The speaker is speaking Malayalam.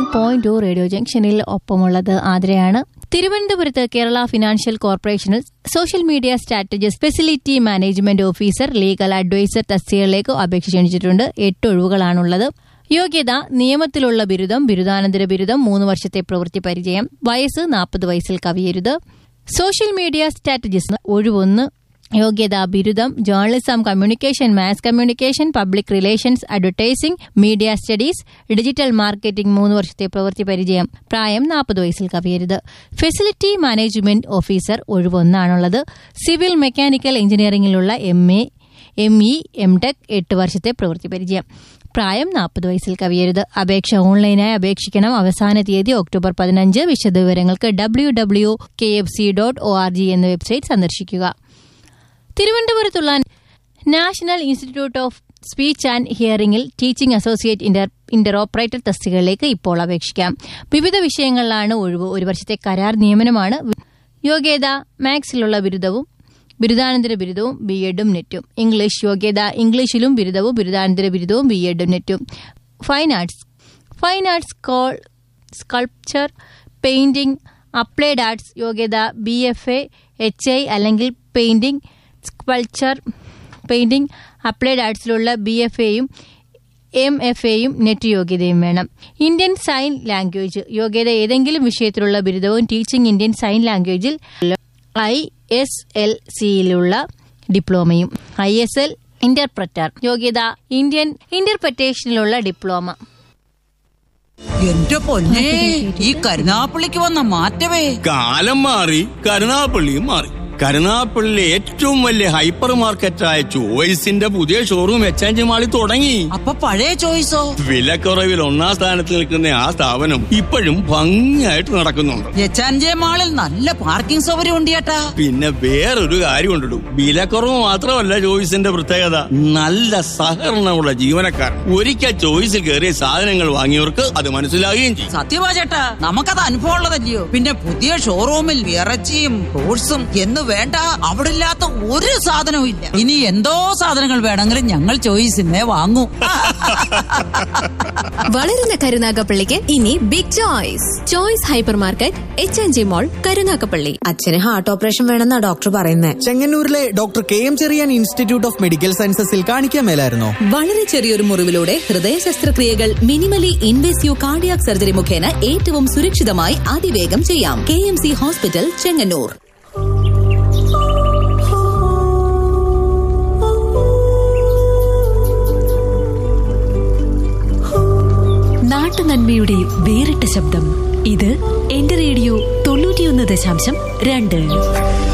പോയിന്റ് ടു റേഡിയോ ജംഗ്ഷനിൽ ഒപ്പമുള്ളത് ആതിരയാണ് തിരുവനന്തപുരത്ത് കേരള ഫിനാൻഷ്യൽ കോർപ്പറേഷനിൽ social media strategist facility management officer legal adviser തസ്തികകളിലേക്ക് അപേക്ഷ ക്ഷണിച്ചിട്ടുണ്ട് എട്ട് ഒഴിവുകളാണുള്ളത് യോഗ്യത നിയമത്തിലുള്ള ബിരുദം ബിരുദാനന്തര ബിരുദം മൂന്ന് വർഷത്തെ പ്രവൃത്തി പരിചയം വയസ്സ് നാൽപ്പത് വയസ്സിൽ കവിയരുത് സോഷ്യൽ മീഡിയ സ്ട്രാറ്റജിസ്റ്റ് ഒഴിവൊന്ന് യോഗ്യത ബിരുദം journalism communication mass communication public relations advertising media studies digital marketing മൂന്ന് വർഷത്തെ പ്രവൃത്തി പരിചയം പ്രായം നാൽപ്പത് വയസ്സിൽ കവിയരുത് ഫെസിലിറ്റി മാനേജ്മെന്റ് ഓഫീസർ ഒഴിവൊന്നാണുള്ളത് സിവിൽ മെക്കാനിക്കൽ എഞ്ചിനീയറിംഗിലുള്ള M A M E M tech എട്ട് വർഷത്തെ പ്രവൃത്തി പരിചയം പ്രായം നാൽപ്പത് വയസ്സിൽ കവിയരുത് അപേക്ഷ ഓൺലൈനായി അപേക്ഷിക്കണം അവസാന തീയതി ഒക്ടോബർ പതിനഞ്ച് വിശദവിവരങ്ങൾക്ക് W W K F C dot O R G എന്ന വെബ്സൈറ്റ് സന്ദർശിക്കുക തിരുവനന്തപുരത്തുള്ള national institute of speech and ഹിയറിംഗിൽ teaching associate inter inter operator തസ്തികകളിലേക്ക് ഇപ്പോൾ അപേക്ഷിക്കാം വിവിധ വിഷയങ്ങളിലാണ് ഒഴിവ് ഒരു വർഷത്തെ കരാർ നിയമനമാണ് യോഗ്യത മാത്സിലുള്ള ബിരുദവും ബിരുദാനന്തര ബിരുദവും ബി എഡും നെറ്റും ഇംഗ്ലീഷ് യോഗ്യത ഇംഗ്ലീഷിലും ബിരുദവും ബിരുദാനന്തര ബിരുദവും ബി എഡും നെറ്റും fine arts fine arts call sculpture painting applied arts യോഗ്യത B F A H I അല്ലെങ്കിൽ പെയിന്റിംഗ് സ്കൾപ്ചർ പെയിന്റിംഗ് അപ്ലൈഡ് ആർട്സിലുള്ള ബി എഫ് എയും എം എഫ് എയും നെറ്റ് യോഗ്യതയും വേണം ഇന്ത്യൻ സൈൻ ലാംഗ്വേജ് യോഗ്യത ഏതെങ്കിലും വിഷയത്തിലുള്ള ബിരുദവും ടീച്ചിംഗ് ഇന്ത്യൻ സൈൻ ലാംഗ്വേജിൽ ഐ എസ് എൽ സിയിലുള്ള ഡിപ്ലോമയും ഐ എസ് എൽ ഇന്റർപ്രറ്റർ യോഗ്യത ഇന്ത്യൻ ഇന്റർപ്രറ്റേഷനിലുള്ള ഡിപ്ലോമ എന്റെ പൊന്നെ ഈ കരുനാപ്പള്ളിക്ക് വന്ന മാറ്റമേ കാലം മാറി കരുനാപ്പള്ളിയും മാറി കരുനാപ്പള്ളിയിലെ ഏറ്റവും വലിയ ഹൈപ്പർ മാർക്കറ്റായ ചോയ്സിന്റെ പുതിയ ഷോറൂം എക്സ്ചേഞ്ച് മാളിൽ തുടങ്ങി അപ്പൊ പഴയ ചോയ്സോ വിലക്കുറവിൽ ഒന്നാം സ്ഥാനത്ത് നിൽക്കുന്ന ആ സ്ഥാപനം ഇപ്പോഴും ഭംഗിയായിട്ട് നടക്കുന്നുണ്ട് എച്ചാൻജെ മാളിൽ നല്ല പാർക്കിംഗ് സൗകര്യം ഉണ്ട് ചേട്ടാ പിന്നെ വേറൊരു കാര്യം ഉണ്ടിടും വിലക്കുറവ് മാത്രമല്ല ചോയ്സിന്റെ പ്രത്യേകത നല്ല സഹകരണമുള്ള ജീവനക്കാർ ഒരിക്കൽ ചോയ്സിൽ കയറിയ സാധനങ്ങൾ വാങ്ങിയവർക്ക് അത് മനസ്സിലാകുകയും ചെയ്യും സത്യമാ ചേട്ടാ നമുക്കത് അനുഭവം ഉള്ളതല്ലയോ പിന്നെ പുതിയ ഷോറൂമിൽ ഇറച്ചിയും ഫ്രൂട്ട്സും എന്ന് വേണ്ട അവിടെ ഇല്ലാത്ത ഒരു സാധനവും ഇല്ല ഇനി എന്തോ സാധനങ്ങൾ വേണമെങ്കിലും ഞങ്ങൾ ചോയ്സിനെ വാങ്ങൂ വളരുന്ന കരുനാഗപ്പള്ളിക്ക് ഇനി big choice choice hypermarket H N G mall Karunagappally അച്ഛന് ഹാർട്ട് ഓപ്പറേഷൻ വേണമെന്നാ ഡോക്ടർ പറയുന്നേ ചെങ്ങന്നൂരിലെ doctor K M Cherian institute of medical സയൻസസിൽ കാണിക്കാൻ മേലായിരുന്നോ വളരെ ചെറിയൊരു മുറിവിലൂടെ ഹൃദയ ശസ്ത്രക്രിയകൾ മിനിമലി ഇൻവേസീവ് കാർഡിയാക് സർജറി മുഖേന ഏറ്റവും സുരക്ഷിതമായി അതിവേഗം ചെയ്യാം K M C hospital Chengannur നാട്ടുനന്മയുടെ വേറിട്ട ശബ്ദം ഇത് എന്റെ റേഡിയോ തൊണ്ണൂറ്റിയൊന്ന് ദശാംശം രണ്ട്